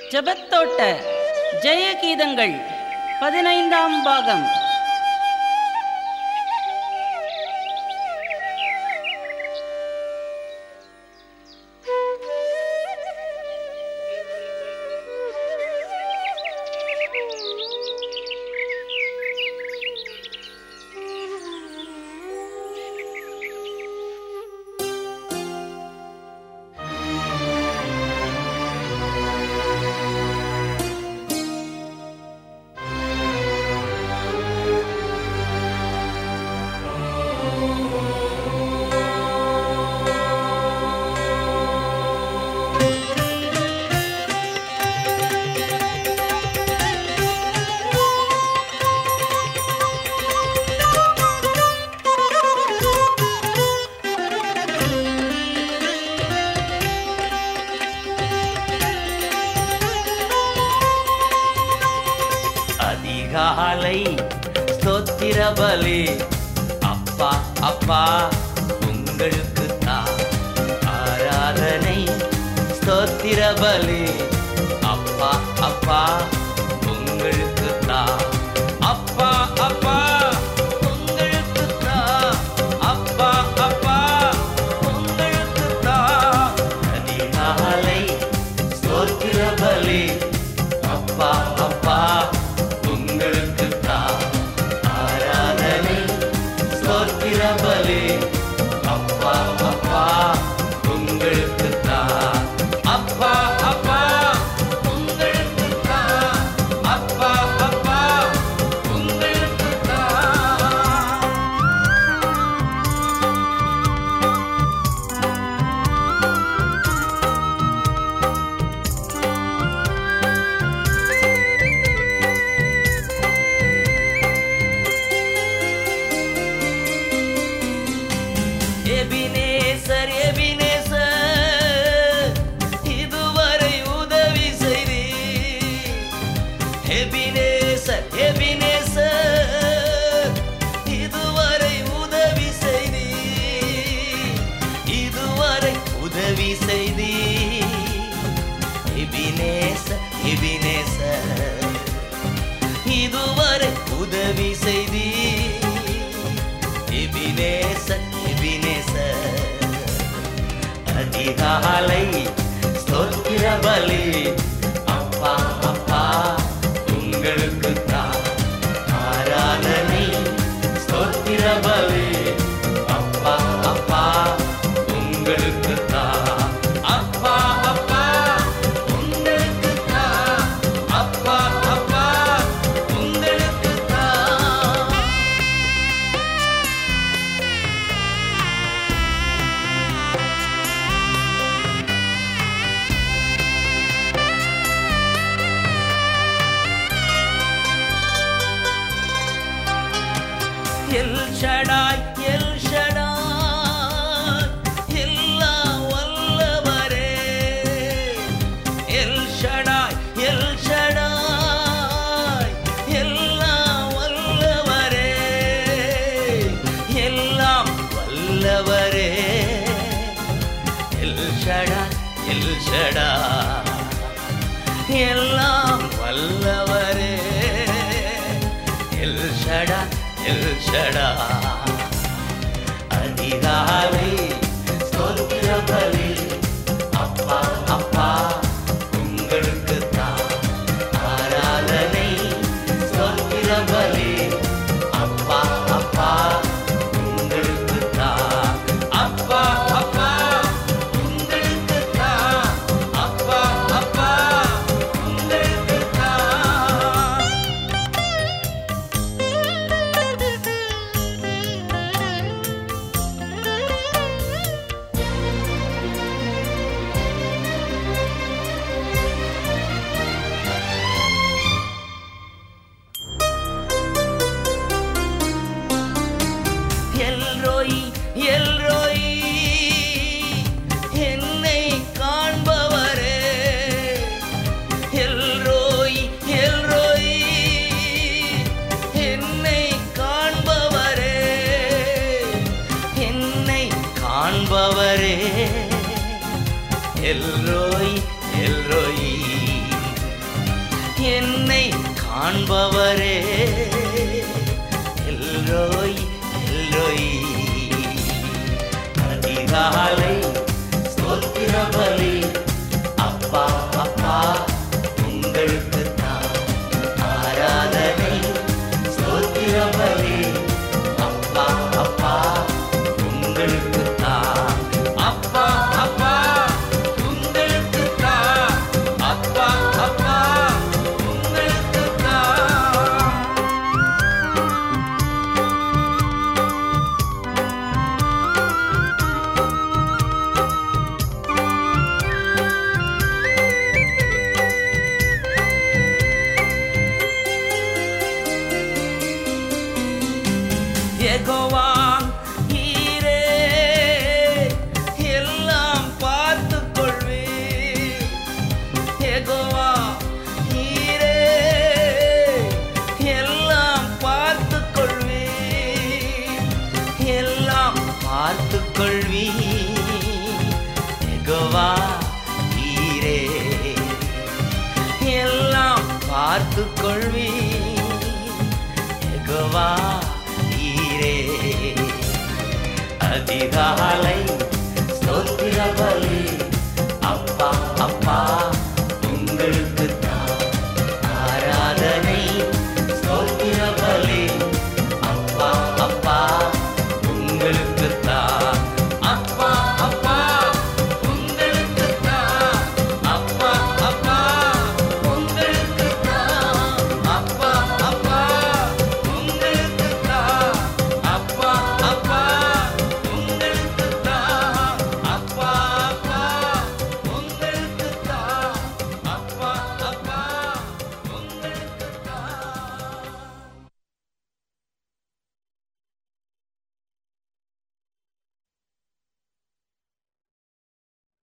ஜெபத்தோட்ட ஜெயகீதங்கள் பதினைந்தாம் பாகம் அதிகாலை ஸ்தோத்திர பலி அப்பா அப்பா உங்களுக்கு தான் ஆராதனை ஸ்தோத்திர பலி அப்பா அப்பா உங்களுக்கு தான் அப்பா அப்பா உங்களுக்கு தான் அப்பா அப்பா உங்களுக்கு தான் அதிகாலை ஸ்தோத்திர பலி அப்பா அப்பா உங்களுக்கு தான் ஆராதனை ஸ்தோத்திர பலி அப்பா அப்பா உங்களுக்கு தான் அப்பா அப்பா உங்களுக்கு தான் அப்பா அப்பா உங்களுக்கு தான் எபினேசர் எபினேசர் இதுவரை உதவி செய்தி எபினேசர் எபினேசர் இதுவரை உதவி செய்தி இதுவரை உதவி செய்தி எபினேசர் எபினேசர் இதுவரை உதவி செய்தி எபினேச எபினேச அதிகாலை ஸ்தோத்திர பலி அப்பா அப்பா உங்களுக்கு தான் ஆராதனை ஸ்தோத்திர பலி அப்பா அப்பா உங்களுக்கு தான் அப்பா அப்பா உங்களுக்கு தான் அப்பா அப்பா உங்களுக்கு தான் எல் ஷடாய் எல் ஷடாய் எல்லாம் வல்லவரே எல் ஷடாய் எல் ஷடாய் எல்லாம் வல்லவரே எல்லாம் வல்லவரே எல் ஷடாய் எல் ஷடாய் எல்லாம் வல்லவரே எல் ஷடா எல் ஷடா அதிகாலை ஸ்தோத்திர பலி அப்பா அப்பா உங்களுக்கு தான் ஆராதனை ஸ்தோத்திர பலி அப்பா அப்பா உங்களுக்கு தான் அப்பா அப்பா உங்களுக்கு தான் அப்பா அப்பா உங்களுக்கு தான் எல்ரோய் எல்ரோய் என்னை காண்பவரே எல்ரோய் எல்ரோய் என்னை காண்பவரே என்னை காண்பவரே எல்ரோய் எல்ரோய் என்னை காண்பவரே எல்ரோய் எல்ரோய் அதிகாலை ஸ்தோத்திர பலி அப்பா அப்பா உங்களுக்கு தான் ஆராதனை ஸ்தோத்திர பலி அப்பா அப்பா உங்களுக்கு தான் அப்பா அப்பா உங்களுக்கு தான் அப்பா அப்பா உங்களுக்கு தான் யெகோவா நீரே எல்லாம் பார்த்துக் கொள்வீர். யெகோவா நீரே எல்லாம் பார்த்துக் கொள்வீர். எல்லாம் பார்த்துக் கொள்வீர். யெகோவா நீரே எல்லாம் பார்த்துக் கொள்வீர். யெகோவா நீரே அதிகாலை ஸ்தோத்திர பலி